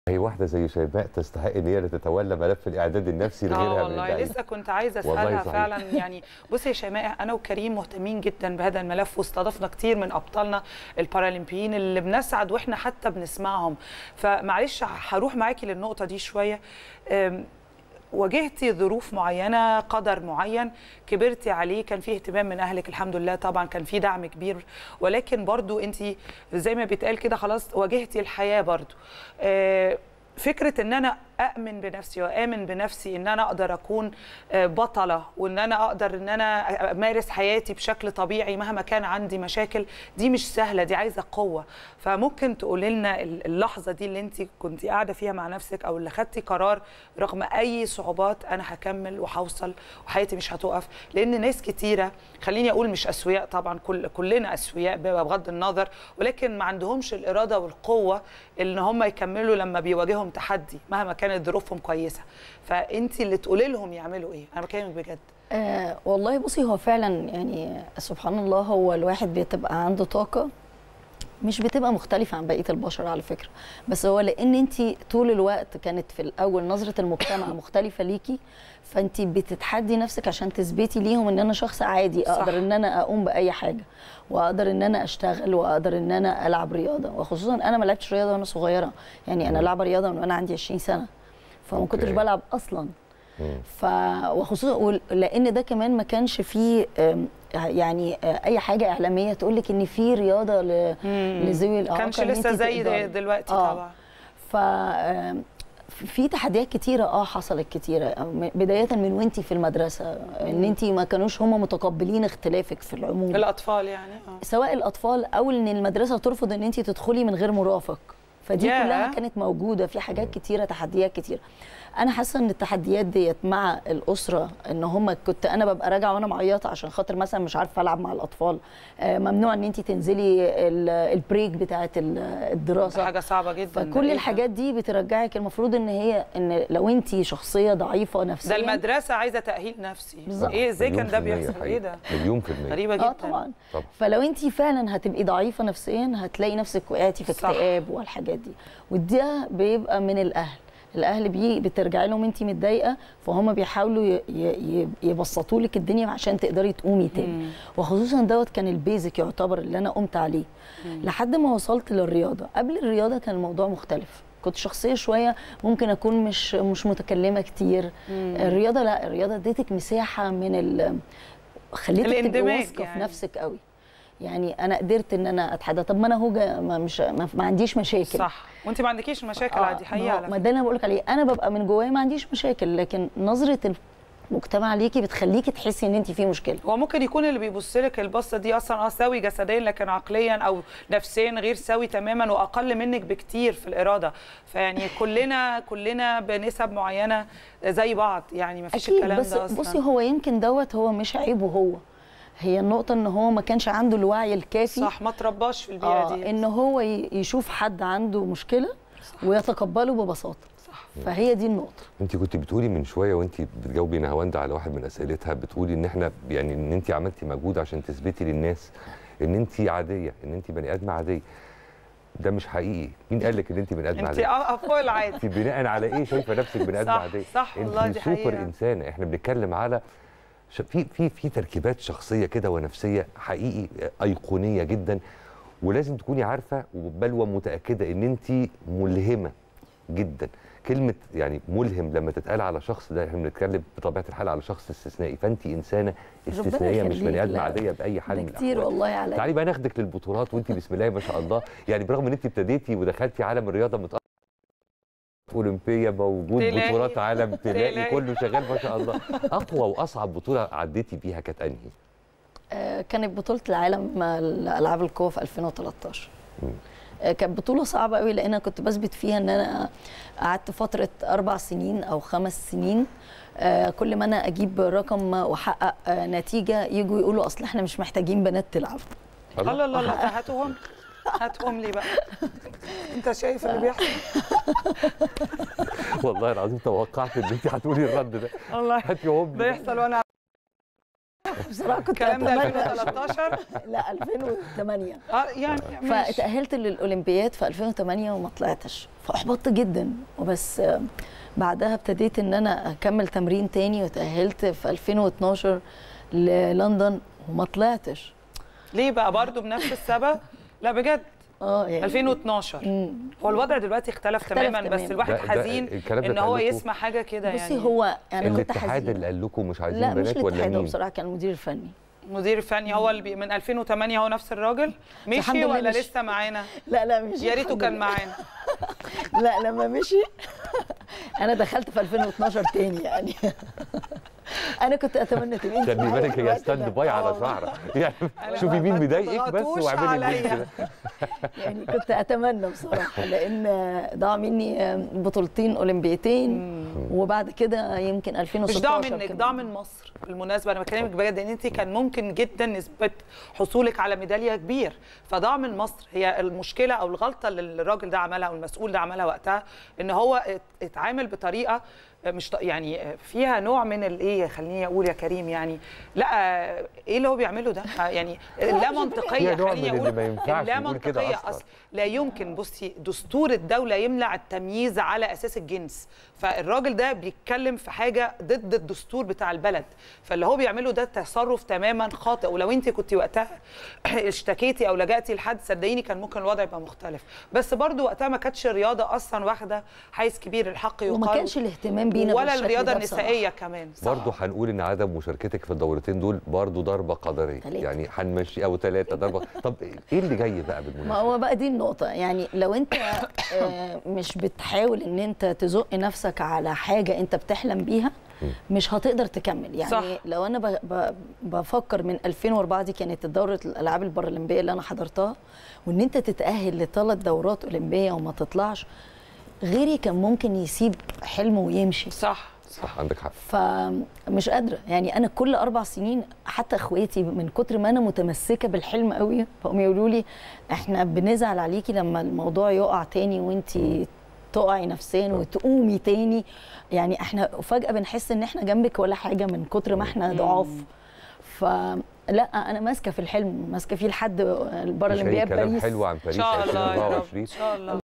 هي واحده زي شيماء تستحق ان هي اللي تتولى ملف الاعداد النفسي اه لغيرها من والله اللعيبه لسه كنت عايزه والله اسالها صحيح. فعلا يعني بصي يا شيماء انا وكريم مهتمين جدا بهذا الملف واستضفنا كتير من ابطالنا البارالمبيين اللي بنسعد واحنا حتى بنسمعهم فمعلش هروح معاكي للنقطه دي شويه أم، واجهتي ظروف معينه قدر معين كبرتي عليه كان فيه اهتمام من اهلك الحمد لله طبعا كان فيه دعم كبير ولكن برضو انت زي ما بيتقال كده خلاص واجهتي الحياه برضو آه، فكره ان انا اامن بنفسي وامن بنفسي ان انا اقدر اكون آه، بطله وان انا اقدر ان انا امارس حياتي بشكل طبيعي مهما كان عندي مشاكل دي مش سهله دي عايزه قوه فممكن تقولي لنا اللحظه دي اللي انت كنت قاعده فيها مع نفسك او اللي خدتي قرار رغم اي صعوبات انا هكمل وهوصل وحياتي مش هتقف لان ناس كتيره خليني اقول مش اسوياء طبعا كل كلنا اسوياء بغض النظر ولكن ما عندهمش الاراده والقوه ان هم يكملوا لما بيواجههم تحدي مهما كانت ظروفهم كويسه فانت اللي تقولي لهم يعملوا ايه انا بكلمك بجد آه والله بصي هو فعلا يعني سبحان الله هو الواحد بتبقى عنده طاقة مش بتبقى مختلفة عن بقية البشر على فكرة بس هو لأن أنت طول الوقت كانت في الأول نظرة المجتمع مختلفة ليكي فأنت بتتحدي نفسك عشان تثبتي ليهم إن أنا شخص عادي صح. أقدر إن أنا أقوم بأي حاجة وأقدر إن أنا أشتغل وأقدر إن أنا ألعب رياضة وخصوصا أنا ما لعبتش رياضة وأنا صغيرة يعني أنا لعبة رياضة من وأنا عندي 20 سنة فما كنتش أوكي. بلعب أصلا مم. ف وخصوصا وال- لان ده كمان ما كانش فيه آم، يعني آه، اي حاجه اعلاميه تقول لك ان في رياضه ل... لذوي الاعاقه كانش إن أنت لسه زي تقدري. دلوقتي آه. طبعا ف آم، في تحديات كتيره اه حصلت كتيره أو م- بدايه من وانتي في المدرسه ان انت ما كانوش هم متقبلين اختلافك في العموم الاطفال يعني اه سواء الاطفال او ان المدرسه ترفض ان انت تدخلي من غير مرافق فدي ياه. كلها كانت موجوده في حاجات كتيره تحديات كتيره انا حاسه ان التحديات ديت مع الاسره ان هم كنت انا ببقى راجعه وانا معيطه عشان خاطر مثلا مش عارفه العب مع الاطفال آه، ممنوع ان انت تنزلي ال- البريك بتاعه ال- الدراسه حاجه صعبه جدا ده فكل إيه ده؟ الحاجات دي بترجعك المفروض ان هي ان لو انت شخصيه ضعيفه ده نفسيا المدرسه عايزه تاهيل نفسي بالظبط. ايه ازاي مليون كان ده في المية بيحصل حقيقي. ايه ده مليون في المية غريبه جدا اه طبعا طبعا فلو انت فعلا هتبقي ضعيفه نفسيا هتلاقي نفسك وقعتي في صح. اكتئاب والحاجات دي وده بيبقى من الاهل الاهل بي بترجعي لهم انت متضايقه فهم بيحاولوا ي- ي- يبسطوا لك الدنيا عشان تقدري تقومي تاني وخصوصا دوت كان البيزك يعتبر اللي انا قمت عليه لحد ما وصلت للرياضه قبل الرياضه كان الموضوع مختلف كنت شخصيه شويه ممكن اكون مش مش متكلمه كتير الرياضه لا الرياضه اديتك مساحه من ال خليتك تبقي الاندماج واثقه يعني. في نفسك قوي يعني انا قدرت ان انا اتحدى طب ما انا هو جا- ما مش ما, ما عنديش مشاكل صح وانت ما عندكيش مشاكل آه، عادي حقيقه ما, هو- على ما ده اللي انا بقول لك عليه انا ببقى من جوايا ما عنديش مشاكل لكن نظره المجتمع ليكي بتخليكي تحسي ان انت في مشكله هو ممكن يكون اللي بيبص لك البصه دي اصلا اه سوي جسديا لكن عقليا او نفسيا غير سوي تماما واقل منك بكتير في الاراده فيعني كلنا كلنا بنسب معينه زي بعض يعني ما فيش اكيد الكلام بس ده اصلا بصي هو يمكن دوت هو مش عيبه هو هي النقطه ان هو ما كانش عنده الوعي الكافي صح ما ترباش في البيئه آه دي ان هو ي- يشوف حد عنده مشكله صح. ويتقبله ببساطه صح فهي دي النقطه انت كنت بتقولي من شويه وانت بتجاوبي نهاوند على واحد من اسئلتها بتقولي ان احنا يعني ان انت عملتي مجهود عشان تثبتي للناس ان انت عاديه ان انت بني ادمه عاديه ده مش حقيقي مين قال لك ان انت بني ادمه انت عاديه اه فوق العادي انت بناء على ايه شايفه نفسك بني ادمه صح، عاديه صح والله انت دي سوبر حقيقة. انسانه احنا بنتكلم على ش- في في في تركيبات شخصيه كده ونفسيه حقيقي ايقونيه جدا ولازم تكوني عارفه بل ومتاكده ان انت ملهمه جدا كلمه يعني ملهم لما تتقال على شخص ده احنا بنتكلم بطبيعه الحال على شخص استثنائي فانت انسانه ربنا استثنائيه مش يخليك، بني ادم لا. عاديه باي حال ده من كتير الأحوال. والله عليا تعالي بقى ناخدك للبطولات وانت بسم الله ما شاء الله يعني برغم ان انت ابتديتي ودخلتي عالم الرياضه متأخر اولمبيه موجود تلاقي. بطولات عالم تلاقي تلاقي. كله شغال ما شاء الله اقوى واصعب بطوله عديتي بيها كانت انهي آه، كانت بطولة العالم الألعاب القوى في 2013 آه، كانت بطولة صعبة قوي لأن أنا كنت بثبت فيها إن أنا قعدت فترة أربع سنين أو خمس سنين آه، كل ما أنا أجيب رقم وأحقق آه، نتيجة يجوا يقولوا أصل إحنا مش محتاجين بنات تلعب الله الله الله هاتوهم هاتهم لي بقى انت شايف اللي بيحصل والله العظيم توقعت ان انت هتقولي الرد ده والله هاتي هم بيحصل وانا بصراحه كنت الكلام ده اتمنى 2013 لا 2008 اه يعني ماشي. فاتأهلت للأولمبياد في 2008 وما طلعتش فأحبطت جدا وبس آه، بعدها ابتديت ان انا اكمل تمرين تاني وتأهلت في 2012 للندن وما طلعتش ليه بقى برضو بنفس السبب لا بجد اه يعني 2012 مم. هو الوضع دلوقتي اختلف, اختلف تماما بس تماماً. الواحد ده- ده حزين الكلام ده ان هو اتقال لكم؟ يسمع حاجه كده يعني بصي هو يعني كنت الاتحاد حزينة اللي قال لكم مش عايزين لا مش بنات ولا الاتحاد هو مين؟ بصراحه كان المدير الفني المدير الفني هو اللي بي من 2008 هو نفس الراجل الحمد مشي لله ولا مشي. لسه معانا لا لا مش يا ريته الحمد كان لله. معانا لا لما مشي انا دخلت في 2012 تاني يعني انا كنت اتمنى تبقي انت خلي معايا بالك في هي الوقت ستاند ده. باي على آه والله. شعرة يعني أنا شوفي ما- مين ما مضايقك بس تضغطوش واعملي عليا. كده يعني كنت اتمنى بصراحه لان ضاع مني بطولتين اولمبيتين وبعد كده يمكن 2016 مش ضاع منك كمان. ضاع من مصر بالمناسبه انا بكلمك بجد ان انت كان ممكن جدا نسبه حصولك على ميداليه كبير فضاع من مصر هي المشكله او الغلطه اللي الراجل ده عملها او المسؤول ده عملها وقتها ان هو ات- اتعامل بطريقه مش ط- يعني فيها نوع من الايه خليني اقول يا كريم يعني لا ايه اللي هو بيعمله ده يعني لا منطقيه فيها نوع خليني من اللي اقول ما ينفعش لا يقول كده منطقيه أصلاً. اصلا لا يمكن بصي دستور الدوله يمنع التمييز على اساس الجنس فالراجل ده بيتكلم في حاجه ضد الدستور بتاع البلد فاللي هو بيعمله ده تصرف تماما خاطئ ولو انت كنت وقتها اشتكيتي او لجأتي لحد صدقيني كان ممكن الوضع يبقى مختلف بس برضو وقتها ما كانتش الرياضه اصلا واخده حيز كبير الحق يقال وما كانش الاهتمام بينا ولا بالشكل الرياضه ده النسائيه كمان صح. برضه هنقول ان عدم مشاركتك في الدورتين دول برضه ضربه قدريه تلاتة. يعني هنمشي او ثلاثه ضربه طب ايه اللي جاي بقى ما بالمناسبه؟ هو بقى دي النقطة يعني لو انت آه، مش بتحاول ان انت تزق نفسك على حاجة انت بتحلم بيها مش هتقدر تكمل يعني صح. لو انا ب- ب- بفكر من 2004 دي كانت دورة الالعاب البارالمبية اللي انا حضرتها وان انت تتأهل لثلاث دورات اولمبية وما تطلعش غيري كان ممكن يسيب حلمه ويمشي صح صح عندك حق فمش قادره يعني انا كل اربع سنين حتى اخواتي من كتر ما انا متمسكه بالحلم قوي فهم يقولوا لي احنا بنزعل عليكي لما الموضوع يقع تاني وانت تقعي نفسيا وتقومي تاني يعني احنا فجاه بنحس ان احنا جنبك ولا حاجه من كتر ما احنا ضعاف فلا انا ماسكه في الحلم ماسكه فيه لحد مش اي البارالمبياد كلام باريس حلو عن ان باريس شاء الله يا رب 2024 ان شاء الله